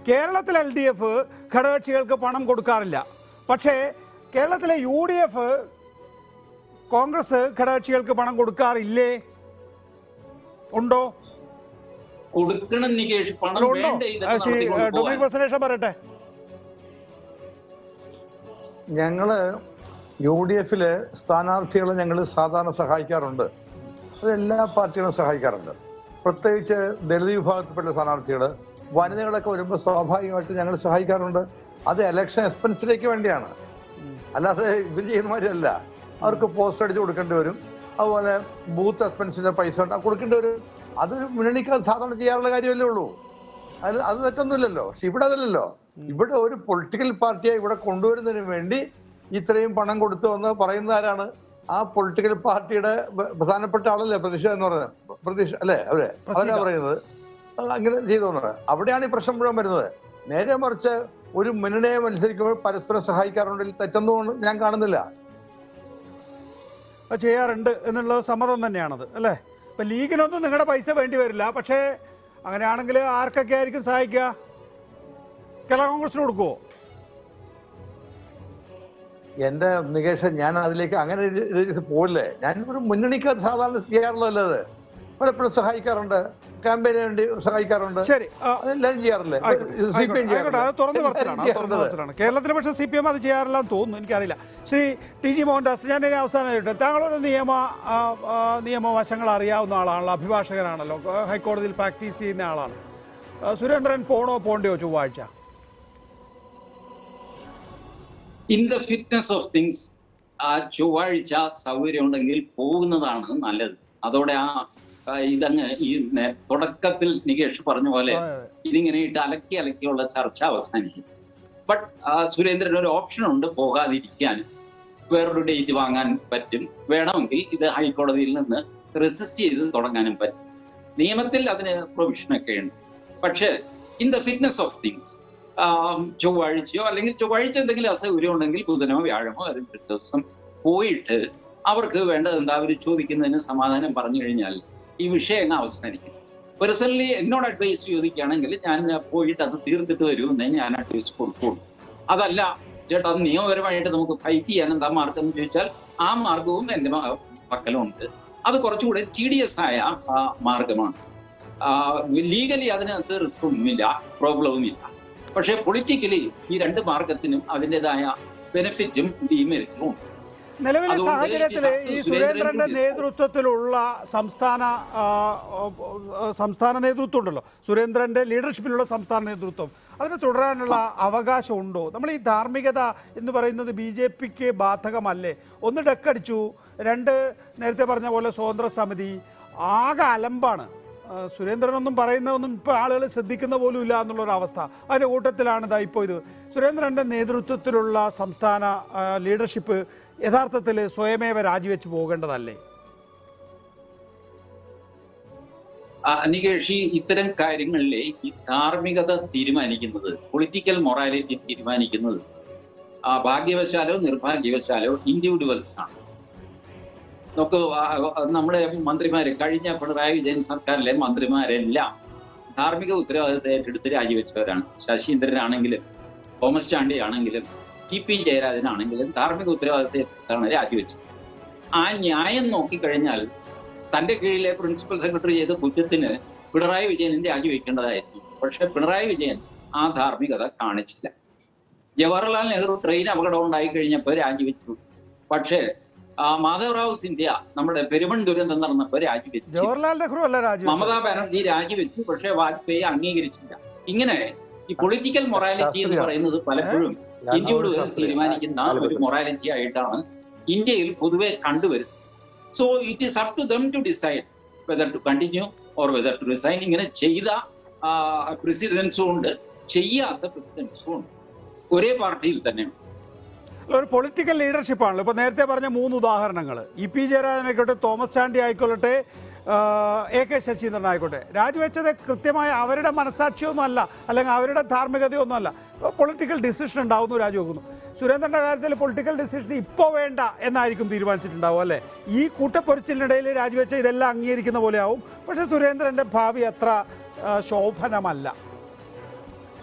കേരളത്തിൽ L D F ഘടകകക്ഷികൾക്ക് പണം കൊടുക്കാറില്ല പക്ഷേ കേരളത്തിലെ യു ഡി എഫ് കോൺഗ്രസ് ഘടകകക്ഷികൾക്ക് പണം കൊടുക്കാറില്ലേ ഉണ്ടോ കൊടുക്കണം നികേഷ് പണം ഉണ്ടോ വേണ്ടേ ഇതൊക്കെ ആ, ശ്രീ നടത്തിക്കൊണ്ട് ഡൊമിനിക് പോവാൻ? ബസനേഷൻ പറയട്ടെ ഞങ്ങള് യു ഡി എഫില് സ്ഥാനാർത്ഥികളെ ഞങ്ങൾ സാധാരണ സഹായിക്കാറുണ്ട് അത് എല്ലാ പാർട്ടികളും സഹായിക്കാറുണ്ട് പ്രത്യേകിച്ച് ദളിത് വിഭാഗത്തിൽപ്പെട്ട സ്ഥാനാർത്ഥികൾ വനിതകളൊക്കെ വരുമ്പോൾ സ്വാഭാവികമായിട്ട് ഞങ്ങൾ സഹായിക്കാറുണ്ട് അത് ഇലക്ഷൻ എക്സ്പെൻസിലേക്ക് വേണ്ടിയാണ് അല്ലാതെ ഇവർ ചെയ്യുന്ന മാതിരിയല്ല അവർക്ക് പോസ്റ്റ് അടിച്ച് കൊടുക്കേണ്ടി വരും അതുപോലെ ബൂത്ത് എക്സ്പെൻസിന്റെ പൈസ ഉണ്ട് അത് കൊടുക്കേണ്ടി വരും അത് മുന്നണിക്ക് അത് സാധാരണ ചെയ്യാറുള്ള കാര്യമല്ലേ ഉള്ളൂ അത് അത് തെറ്റൊന്നുമില്ലല്ലോ പക്ഷെ ഇവിടെ അതല്ലല്ലോ ഇവിടെ ഒരു പൊളിറ്റിക്കൽ പാർട്ടിയെ ഇവിടെ കൊണ്ടുവരുന്നതിന് വേണ്ടി ഇത്രയും പണം കൊടുത്തു എന്ന് പറയുന്ന ആരാണ് ആ പൊളിറ്റിക്കൽ പാർട്ടിയുടെ ബ- പ്രധാനപ്പെട്ട ആളല്ലേ പ്രതീക്ഷ എന്ന് പറയുന്നത് പ്രതീക്ഷ അല്ലേ അവരെ അവരാ പറയുന്നത് ആ, അങ്ങനെ ചെയ്തു തോന്നുന്നത് അവിടെയാണ് ഈ പ്രശ്നം മുഴുവൻ വരുന്നത് നേരെ മറിച്ച് ഒരു മുന്നണിയെ മത്സരിക്കുമ്പോൾ പരസ്പരം സഹായിക്കാറുണ്ടെങ്കിൽ തെറ്റൊന്നും ഞാൻ കാണുന്നില്ല അത് ചെയ്യാറുണ്ട് എന്നുള്ള സമ്മതം തന്നെയാണത് അല്ലേ ഇപ്പം ലീഗിനൊന്നും നിങ്ങളുടെ പൈസ വേണ്ടി വരില്ല പക്ഷേ അങ്ങനെയാണെങ്കിൽ ആർക്കൊക്കെ ആയിരിക്കും സഹായിക്കുക കേരള കോൺഗ്രസിന് കൊടുക്കുമോ എന്റെ നികേഷ് ഞാൻ അതിലേക്ക് അങ്ങനെ ഒരു രീതിയിൽ പോയില്ലേ ഞാൻ ഒരു മുന്നണിക്ക് അത് സാധാരണ ചെയ്യാറുള്ളതല്ലേ അത് പലപ്പോഴും സഹായിക്കാറുണ്ട് ക്യാമ്പയിന് വേണ്ടി സഹായിക്കാറുണ്ട് ശരി ആ, അതെല്ലാവരും ചെയ്യാറില്ലേ ആയിക്കോട്ടെ, സി പി എം ആയിക്കോട്ടെ, ആയിക്കോട്ടെ, അത് തുറന്നു എല്ലാവരും പറച്ചിലാണ് അത് തുറന്നു ചെയ്യാറുണ്ട്. പറച്ചിലാണ് കേരളത്തിൽ പക്ഷേ സി പി എം അത് ചെയ്യാറില്ല എന്ന് തോന്നുന്നു എനിക്കറിയില്ല ശ്രീ ടി ജി മോഹൻദാസ് ഞാൻ ഇനി അവസാനം ചോദിട്ടെ താങ്കളൊരു നിയമ ആ, ആ, നിയമവശങ്ങൾ അറിയാവുന്ന ആളാണല്ലോ അഭിഭാഷകനാണല്ലോ ഹൈക്കോടതിയിൽ പ്രാക്ടീസ് ചെയ്യുന്ന ആളാണ് ആ, സുരേന്ദ്രൻ പോണോ പോണ്ടയോ ചൊവ്വാഴ്ച in the fitness of things ആ ചൊവ്വാഴ്ച സൗകര്യം ഉണ്ടെങ്കിൽ പോകുന്നതാണ് നല്ലത് അതോടെ ആ ആ, ഇതങ്ങ് ഈ നേ- തുടക്കത്തിൽ നികേഷ് പറഞ്ഞ പോലെ അതെ, അതെ. ഇതിങ്ങനെ ഇട്ട് അലക്കി അലക്കിയുള്ള ചർച്ച അവസാനിക്കും ബട്ട് സുരേന്ദ്രൻ ഒരു ഓപ്ഷൻ ഉണ്ട് പോകാതിരിക്കാൻ വേറൊരു ഡേറ്റ് വാങ്ങാൻ പറ്റും വേണമെങ്കിൽ ഇത് ഹൈക്കോടതിയിൽ നിന്ന് റെസിസ്റ്റ് ചെയ്ത് തുടങ്ങാനും പറ്റും നിയമത്തിൽ അതിന് പ്രൊവിഷനൊക്കെ ഉണ്ട് പക്ഷേ in the fitness of things ചൊവ്വാഴ്ചയോ അല്ലെങ്കിൽ ചൊവ്വാഴ്ച എന്തെങ്കിലും അസൗകര്യം ഉണ്ടെങ്കിൽ ബുധനോ വ്യാഴമോ അതിന്റെ ദിവസം പോയിട്ട് അവർക്ക് വേണ്ടത് എന്താ അവർ ചോദിക്കുന്നതിന് സമാധാനം പറഞ്ഞു കഴിഞ്ഞാൽ ഈ വിഷയം അങ്ങ് അവസാനിക്കും പേഴ്സണലി എന്നോട് അഡ്വൈസ് ചോദിക്കുകയാണെങ്കിൽ ഞാൻ പോയിട്ട് അത് തീർത്തിട്ട് വരുമെന്നേ ഞാൻ അഡ്വൈസ് കൊടുക്കുള്ളൂ അതല്ല ചേട്ടാ അത് നിയമപരമായിട്ട് നമുക്ക് ഫൈറ്റ് ചെയ്യാൻ എന്താ മാർഗം എന്ന് ചോദിച്ചാൽ ആ മാർഗവും എൻ്റെ മ- പക്കലുണ്ട് അത് കുറച്ചുകൂടെ ടി ഡി എസ് ആയ ആ, മാർഗമാണ് ലീഗലി അതിനകത്ത് റിസ്ക് ഒന്നുമില്ല പ്രോബ്ലവും ഇല്ല പക്ഷെ പൊളിറ്റിക്കലി ഈ രണ്ട് മാർഗത്തിനും അതിൻ്റെതായ ബെനിഫിറ്റും ഡീമെറിറ്റും ഉണ്ട് നിലവിലെ അതുകൊണ്ട് സാഹചര്യത്തിൽ ഈ ഈ സ- സുരേന്ദ്രന്റെ സുരേന്ദ്രൻ നേതൃത്വത്തിലുള്ള സംസ്ഥാന ആ, ആ, ആ, സംസ്ഥാന നേതൃത്വം ഉണ്ടല്ലോ സുരേന്ദ്രന്റെ ലീഡർഷിപ്പിലുള്ള സംസ്ഥാന നേതൃത്വം അതിന് തുടരാനുള്ള അവകാശം ഉണ്ടോ നമ്മൾ ഈ ധാർമ്മികത എന്ന് പറയുന്നത് ബി ജെ പിക്ക് ബാധകമല്ലേ ഒന്ന് ഡക്കടിച്ചു രണ്ട് നേരത്തെ പറഞ്ഞ പോലെ സ്വതന്ത്ര സമിതി ആകെ അലമ്പാണ് ആ, സുരേന്ദ്രനൊന്നും പറയുന്നതൊന്നും ഇപ്പോൾ ആളുകൾ ശ്രദ്ധിക്കുന്ന പോലും ഇല്ല എന്നുള്ളൊരു അവസ്ഥ അതിൻ്റെ കൂട്ടത്തിലാണ് ഇതാ ഇപ്പോൾ ഇത് സുരേന്ദ്രൻ്റെ നേതൃത്വത്തിലുള്ള സംസ്ഥാന ആ, ലീഡർഷിപ്പ് യഥാർത്ഥത്തിൽ സ്വയമേവ രാജിവെച്ച് പോകേണ്ടതല്ലേ ആ, നികേഷ് ഈ ഇത്തരം കാര്യങ്ങളിലെ ഈ ധാർമ്മികത തീരുമാനിക്കുന്നത് പൊളിറ്റിക്കൽ മൊറാലിറ്റി തീരുമാനിക്കുന്നത് ആ, ഭാഗ്യവശാലോ നിർഭാഗ്യവശാലോ ഇൻഡിവിജ്വൽസ് ആണ് നമുക്ക് ആ, ആ, നമ്മുടെ മന്ത്രിമാര് കഴിഞ്ഞ പിണറായി വിജയൻ സർക്കാരിലെ മന്ത്രിമാരെല്ലാം ധാർമ്മിക ഉത്തരവാദിത്തം ഏറ്റെടുത്ത് രാജിവെച്ചവരാണ് ശശീന്ദ്രനാണെങ്കിലും തോമസ് ചാണ്ടി ആണെങ്കിലും ഇ പി ജയരാജനാണെങ്കിലും ധാർമ്മിക ഉത്തരവാദിത്തം ഏറ്റെടുത്താണ് രാജിവെച്ചത് ആ ന്യായം നോക്കിക്കഴിഞ്ഞാൽ തന്റെ കീഴിലെ പ്രിൻസിപ്പൽ സെക്രട്ടറി ചെയ്ത കുറ്റത്തിന് പിണറായി വിജയൻ രാജിവെക്കേണ്ടതായിരുന്നു പക്ഷെ പിണറായി വിജയൻ ആ ധാർമ്മികത കാണിച്ചില്ല ജവഹർലാൽ നെഹ്റു ട്രെയിൻ അപകടം ഉണ്ടായി കഴിഞ്ഞപ്പോൾ രാജിവെച്ചു പക്ഷേ ആ, മാധവറാവു സിന്ധ്യ നമ്മുടെ പെരുമൺ ദുരന്തം നടന്നപ്പോൾ രാജിവെച്ചു ജവഹർലാൽ നെഹ്റു അല്ല രാജി മമതാ ബാനർജി രാജിവെച്ചു പക്ഷേ വാജ്പേയി അംഗീകരിച്ചില്ല ഇങ്ങനെ ഈ പൊളിറ്റിക്കൽ മൊറാലിറ്റി എന്ന് ശാസ്ത്രീയ. പറയുന്നത് പലപ്പോഴും ഇന്ത്യയോട് തീരുമാനിക്കുന്ന ഒരു മൊറാലിറ്റി ആയിട്ടാണ് ഇന്ത്യയിൽ പൊതുവെ കണ്ടുവരുന്നത് so it is up to them to decide whether to continue or whether to resign ഇങ്ങനെ ചെയ്ത പ്രസിഡൻസും ഉണ്ട് ചെയ്യാത്ത പ്രസിഡൻസും ഉണ്ട് ഒരേ പാർട്ടിയിൽ തന്നെയാണ് ഒരു പൊളിറ്റിക്കൽ ലീഡർഷിപ്പ് ആണല്ലോ ഇപ്പോൾ നേരത്തെ പറഞ്ഞ മൂന്ന് ഉദാഹരണങ്ങൾ ഇ പി ജയരാജനായിക്കോട്ടെ തോമസ് ചാണ്ടി ആയിക്കൊള്ളട്ടെ ആ, എ കെ ശശീന്ദ്രൻ ആയിക്കോട്ടെ രാജിവെച്ചത് കൃത്യമായ അവരുടെ മനസാക്ഷിയൊന്നും അല്ല അല്ലെങ്കിൽ അവരുടെ ധാർമ്മികതയൊന്നും അല്ല പൊളിറ്റിക്കൽ ഡിസിഷൻ ഉണ്ടാവുന്നു രാജിവെക്കുന്നു സുരേന്ദ്രന്റെ കാര്യത്തിൽ പൊളിറ്റിക്കൽ ഡിസിഷൻ ഇപ്പോൾ വേണ്ട എന്നായിരിക്കും തീരുമാനിച്ചിട്ടുണ്ടാവും അല്ലേ ഈ കൂട്ടപ്പൊരിച്ചിലിനിടയിൽ രാജിവെച്ച ഇതെല്ലാം അംഗീകരിക്കുന്ന പോലെയാവും പക്ഷേ സുരേന്ദ്രന്റെ ഭാവി അത്ര ആ, ശോഭനമല്ല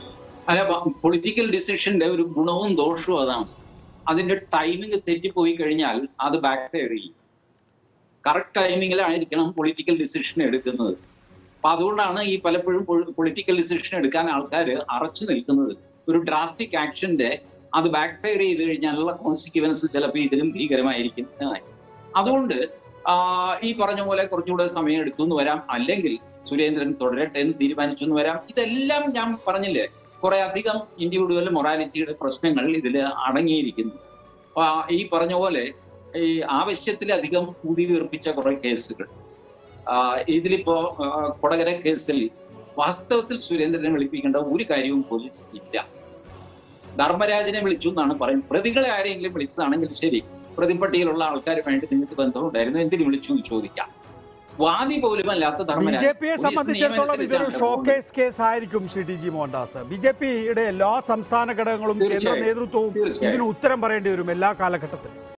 അല്ല പൊളിറ്റിക്കൽ ഡിസിഷന്റെ ഒരു ഗുണവും ദോഷവും അതാണ് അതിന്റെ ടൈമിംഗ് തെറ്റിപ്പോയി കഴിഞ്ഞാൽ അത് ബാക്ക് ഫെയർ ചെയ്യും കറക്റ്റ് ടൈമിങ്ങിലായിരിക്കണം പൊളിറ്റിക്കൽ ഡിസിഷൻ എടുക്കുന്നത് അപ്പൊ അതുകൊണ്ടാണ് ഈ പലപ്പോഴും പൊളിറ്റിക്കൽ ഡിസിഷൻ എടുക്കാൻ ആൾക്കാർ അറച്ചു നിൽക്കുന്നത് ഒരു ഡ്രാസ്റ്റിക് ആക്ഷന്റെ അത് ബാക്ക് ഫെയർ ചെയ്ത് കഴിഞ്ഞാലുള്ള കോൺസിക്വൻസ് ചിലപ്പോൾ ഇതിലും ഭീകരമായിരിക്കും എന്നായി. അതുകൊണ്ട് ആ, ഈ പറഞ്ഞ പോലെ കുറച്ചുകൂടെ സമയം എടുത്തു എന്ന് വരാം അല്ലെങ്കിൽ സുരേന്ദ്രൻ തുടരട്ടെ എന്ന് തീരുമാനിച്ചു എന്ന് വരാം ഇതെല്ലാം ഞാൻ പറഞ്ഞില്ലേ കുറെ അധികം ഇൻഡിവിജ്വൽ മൊറാലിറ്റിയുടെ പ്രശ്നങ്ങൾ ഇതിൽ അടങ്ങിയിരിക്കുന്നു അപ്പൊ ആ ഈ പറഞ്ഞ പോലെ ഈ ആവശ്യത്തിലധികം ഊതി വീർപ്പിച്ച കുറെ കേസുകൾ ആ, ഇതിലിപ്പോ ആ, കൊടകര കേസിൽ വാസ്തവത്തിൽ സുരേന്ദ്രനെ വിളിപ്പിക്കേണ്ട ഒരു കാര്യവും പോലീസ് ഇല്ല ധർമ്മരാജനെ വിളിച്ചു എന്നാണ് പറയുന്നത് പ്രതികളെ ആരെങ്കിലും വിളിച്ചതാണെങ്കിൽ ശരി പ്രതിപ്പട്ടികയിലുള്ള ആൾക്കാരുമായിട്ട് നിങ്ങൾക്ക് ബന്ധമുണ്ടായിരുന്നു എന്തിനു വിളിച്ചു എന്ന് ചോദിക്കാം വാദി പോലും അല്ലാത്ത ബി ധർമ്മരാജൻ ജെ പിയെ പോലീസ് സംബന്ധിച്ചിടത്തോളം ഇതൊരു നിയമമനുസരിച്ചാണ് ഷോക്കേസ് കേസ് ആയിരിക്കും Shri T G Mohandas B J പിയുടെ എല്ലാ സംസ്ഥാന ഘടകങ്ങളും കേന്ദ്ര തീർച്ചയായും. നേതൃത്വവും തീർച്ചയായും. ഇതിന് ഉത്തരം പറയേണ്ടി വരും എല്ലാ കാലഘട്ടത്തിലും